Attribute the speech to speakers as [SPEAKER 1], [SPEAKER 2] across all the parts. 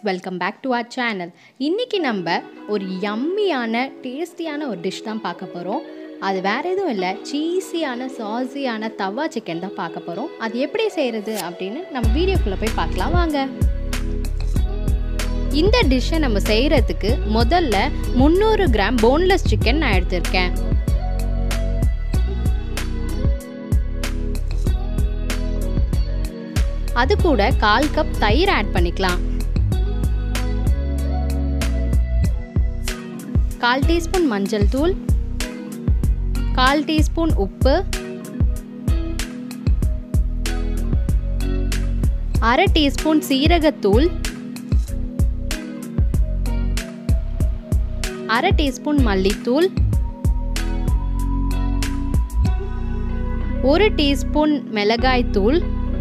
[SPEAKER 1] welcome back to our channel இன்றைக்கி நம்ம ஒரு யம்மியான டேஸ்டியான ஒரு டிஷ் தான் பார்க்க போகிறோம் அது வேறு எதுவும் இல்லை சீஸியான சாஸியான தவா சிக்கன் தான் பார்க்க போகிறோம் அது எப்படி செய்கிறது அப்படின்னு நம்ம வீடியோக்குள்ளே போய் பார்க்கலாம் வாங்க இந்த டிஷ்ஷை நம்ம செய்கிறதுக்கு முதல்ல முந்நூறு கிராம் போன்லெஸ் சிக்கன் நான் எடுத்திருக்கேன் அது கூட கால் கப் தயிர் ஆட் பண்ணிக்கலாம் கால் டீஸ்பூன் மஞ்சள் தூள் கால் டீஸ்பூன் உப்பு அரை டீஸ்பூன் சீரகத்தூள் அரை டீஸ்பூன் மல்லித்தூள் ஒரு டீஸ்பூன் மிளகாய்த்தூள்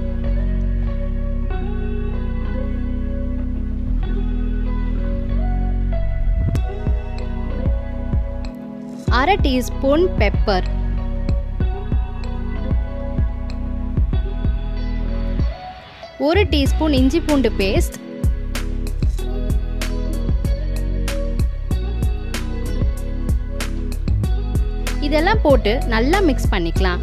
[SPEAKER 1] அரை டீஸ்பூன் பெப்பர் ஒரு டீஸ்பூன் இஞ்சி பூண்டு பேஸ்ட் இதெல்லாம் போட்டு நல்லா மிக்ஸ் பண்ணிக்கலாம்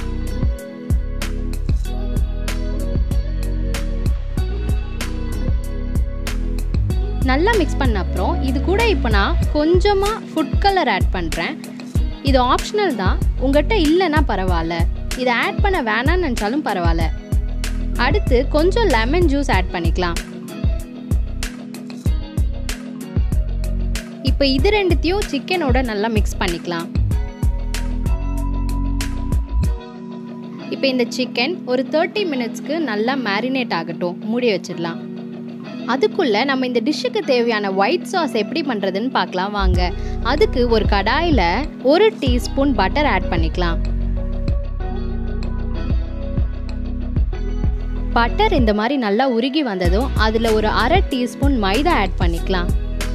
[SPEAKER 1] நல்லா மிக்ஸ் பண்ண அப்புறம் இது கூட இப்போ நான் கொஞ்சமாக ஃபுட் கலர் ஆட் பண்ணுறேன் இது ஆப்ஷனல் தான் உங்கள்கிட்ட இல்லைன்னா பரவாயில்ல இதை ஆட் பண்ண வேணாம்னு நினச்சாலும் பரவாயில்ல அடுத்து கொஞ்சம் லெமன் ஜூஸ் ஆட் பண்ணிக்கலாம் இப்போ இது ரெண்டுத்தையும் சிக்கனோட நல்லா மிக்ஸ் பண்ணிக்கலாம் இப்போ இந்த சிக்கன் ஒரு தேர்ட்டி மினிட்ஸ்க்கு நல்லா மேரினேட் ஆகட்டும் மூடி வச்சிடலாம் அதுக்குள்ளே நம்ம இந்த டிஷ்ஷுக்கு தேவையான ஒயிட் சாஸ் எப்படி பண்ணுறதுன்னு பார்க்கலாம் வாங்க அதுக்கு ஒரு கடாயில் ஒரு டீஸ்பூன் பட்டர் ஆட் பண்ணிக்கலாம் பட்டர் இந்த மாதிரி நல்லா உருகி வந்ததும் அதில் ஒரு அரை டீஸ்பூன் மைதா ஆட் பண்ணிக்கலாம்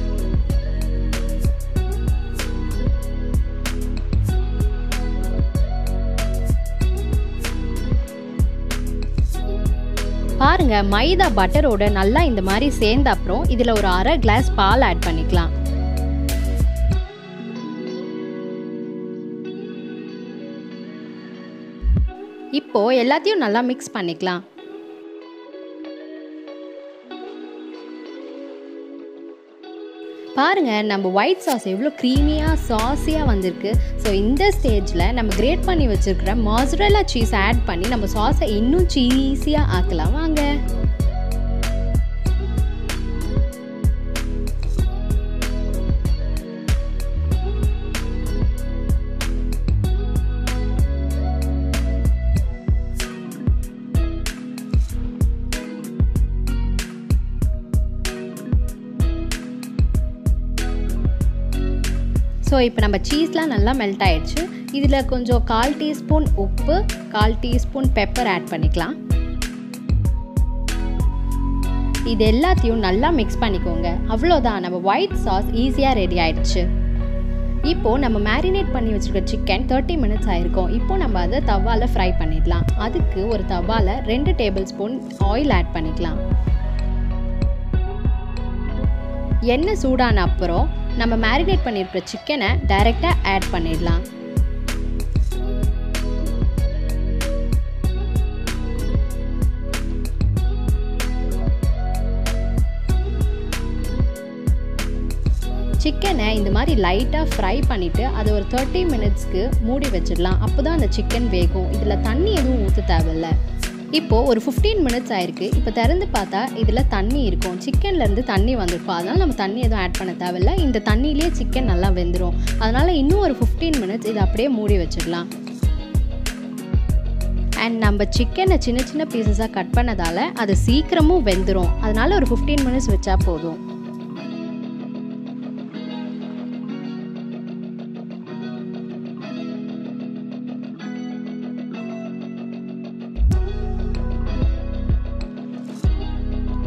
[SPEAKER 1] பாருங்க மைதா பட்டரோட நல்லா இந்த மாதிரி சேர்ந்த அப்புறம் இதில் ஒரு அரை கிளாஸ் பால் ஆட் பண்ணிக்கலாம் இப்போ எல்லாத்தையும் நல்லா மிக்ஸ் பண்ணிக்கலாம் பாருங்க நம்ம ஒயிட் சாஸ் எவ்வளோ க்ரீமியாக சாஸியாக வந்திருக்கு ஸோ இந்த ஸ்டேஜில் நம்ம கிரேட் பண்ணி வச்சுருக்கிற மாசுரலா சீஸ் ஆட் பண்ணி நம்ம சாஸை இன்னும் சீஸியாக ஆக்கலாம் வாங்க ஸோ இப்போ நம்ம சீஸ்லாம் நல்லா மெல்ட் ஆயிடுச்சு இதில் கொஞ்சம் கால் டீஸ்பூன் உப்பு கால் டீஸ்பூன் பெப்பர் ஆட் பண்ணிக்கலாம் இது எல்லாத்தையும் நல்லா மிக்ஸ் பண்ணிக்கோங்க அவ்வளோதான் நம்ம ஒயிட் சாஸ் ஈஸியாக ரெடி ஆயிடுச்சு இப்போது நம்ம மேரினேட் பண்ணி வச்சுருக்க சிக்கன் தேர்ட்டி மினிட்ஸ் ஆயிருக்கும் இப்போது நம்ம அதை தவாவில் ஃப்ரை பண்ணிடலாம் அதுக்கு ஒரு தவாவில் ரெண்டு டேபிள் ஸ்பூன் ஆயில் ஆட் பண்ணிக்கலாம் எண்ணெய் சூடான அப்புறம் நம்ம மேரினேட் பண்ணியிருக்கிற சிக்கனை டைரெக்டாக ஆட் பண்ணிடலாம் சிக்கனை இந்த மாதிரி லைட்டாக ஃப்ரை பண்ணிவிட்டு அதை ஒரு தேர்ட்டி மினிட்ஸ்க்கு மூடி வச்சிடலாம் அப்போ தான் அந்த சிக்கன் வேகும் இதில் தண்ணி எதுவும் ஊற்ற தேவையில்ல இப்போது ஒரு ஃபிஃப்டீன் மினிட்ஸ் ஆயிருக்கு இப்போ திறந்து பார்த்தா இதில் தண்ணி இருக்கும் சிக்கன்லேருந்து தண்ணி வந்திருக்கும் அதனால் நம்ம தண்ணி எதுவும் ஆட் பண்ண தேவையில்ல இந்த தண்ணியிலே சிக்கன் நல்லா வெந்துடும் அதனால் இன்னும் ஒரு ஃபிஃப்டீன் மினிட்ஸ் இதை அப்படியே மூடி வச்சிடலாம் அண்ட் நம்ம சிக்கனை சின்ன சின்ன பீசஸாக கட் பண்ணதால் அது சீக்கிரமும் வெந்துடும் அதனால் ஒரு ஃபிஃப்டீன் மினிட்ஸ் வச்சா போதும்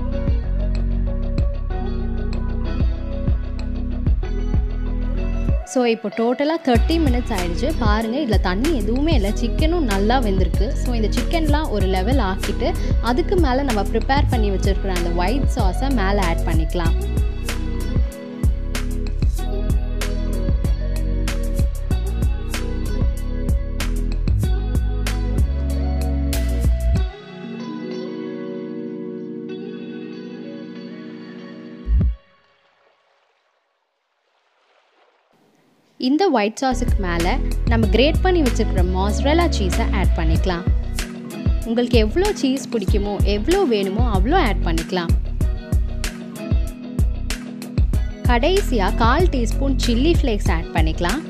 [SPEAKER 1] ஸோ ஸோ இப்போ டோட்டலாக தேர்ட்டி மினிட்ஸ் ஆயிடுச்சு பாருங்கள் இதில் தண்ணி எதுவுமே இல்லை சிக்கனும் நல்லா வெந்திருக்கு ஸோ இந்த சிக்கன்லாம் ஒரு லெவல் ஆக்கிட்டு அதுக்கு மேலே நம்ம ப்ரிப்பேர் பண்ணி வச்சுருக்கிற அந்த ஒயிட் சாஸை மேலே ஆட் பண்ணிக்கலாம் இந்த ஒயிட் சாஸுக்கு மேலே நம்ம கிரேட் பண்ணி வச்சுருக்கிற மாஸ்ரெலா சீஸை ஆட் பண்ணிக்கலாம் உங்களுக்கு எவ்வளோ சீஸ் பிடிக்குமோ எவ்வளோ வேணுமோ அவ்வளோ ஆட் பண்ணிக்கலாம் கடைசியாக கால் டீஸ்பூன் சில்லி ஃப்ளேக்ஸ் ஆட் பண்ணிக்கலாம்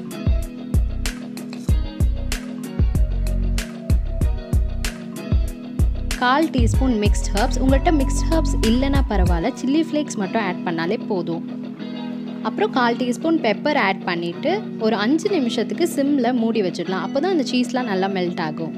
[SPEAKER 1] கால் டீஸ்பூன் மிக்ஸ்ட் ஹர்ப்ஸ் உங்கள்கிட்ட மிக்ஸ்ட் ஹர்ப்ஸ் இல்லைன்னா பரவாயில்ல சில்லி ஃப்ளேக்ஸ் மட்டும் ஆட் பண்ணாலே போதும் அப்புறம் கால் டீஸ்பூன் பெப்பர் ஆட் பண்ணிவிட்டு ஒரு அஞ்சு நிமிஷத்துக்கு சிம்மில் மூடி வச்சிடலாம் அப்போ தான் அந்த சீஸ்லாம் நல்லா மெல்ட் ஆகும்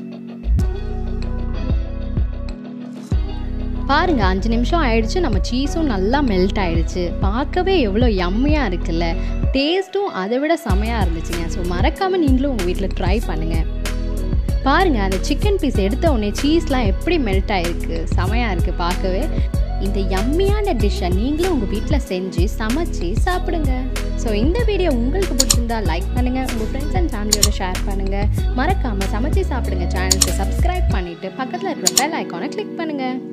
[SPEAKER 1] பாருங்கள் அஞ்சு நிமிஷம் ஆயிடுச்சு நம்ம சீஸும் நல்லா மெல்ட் ஆயிடுச்சு பார்க்கவே எவ்வளோ யம்மியாக இருக்குல்ல டேஸ்ட்டும் அதை விட செமையாக இருந்துச்சுங்க ஸோ மறக்காமல் நீங்களும் உங்கள் வீட்டில் ட்ரை பண்ணுங்கள் பாருங்கள் அந்த சிக்கன் பீஸ் எடுத்த உடனே சீஸ்லாம் எப்படி மெல்ட் ஆகிருக்கு செமையாக இருக்குது பார்க்கவே இந்த யம்மியான டிஷ்ஷை நீங்களும் உங்கள் வீட்டில் செஞ்சு சமைச்சு சாப்பிடுங்க ஸோ இந்த வீடியோ உங்களுக்கு பிடிச்சிருந்தா லைக் பண்ணுங்கள் உங்கள் ஃப்ரெண்ட்ஸ் அண்ட் ஃபேமிலியோட ஷேர் பண்ணுங்கள் மறக்காமல் சமைச்சு சாப்பிடுங்க சேனலுக்கு சப்ஸ்கிரைப் பண்ணிவிட்டு பக்கத்தில் இருக்கிற பெல் ஐக்கானை கிளிக் பண்ணுங்கள்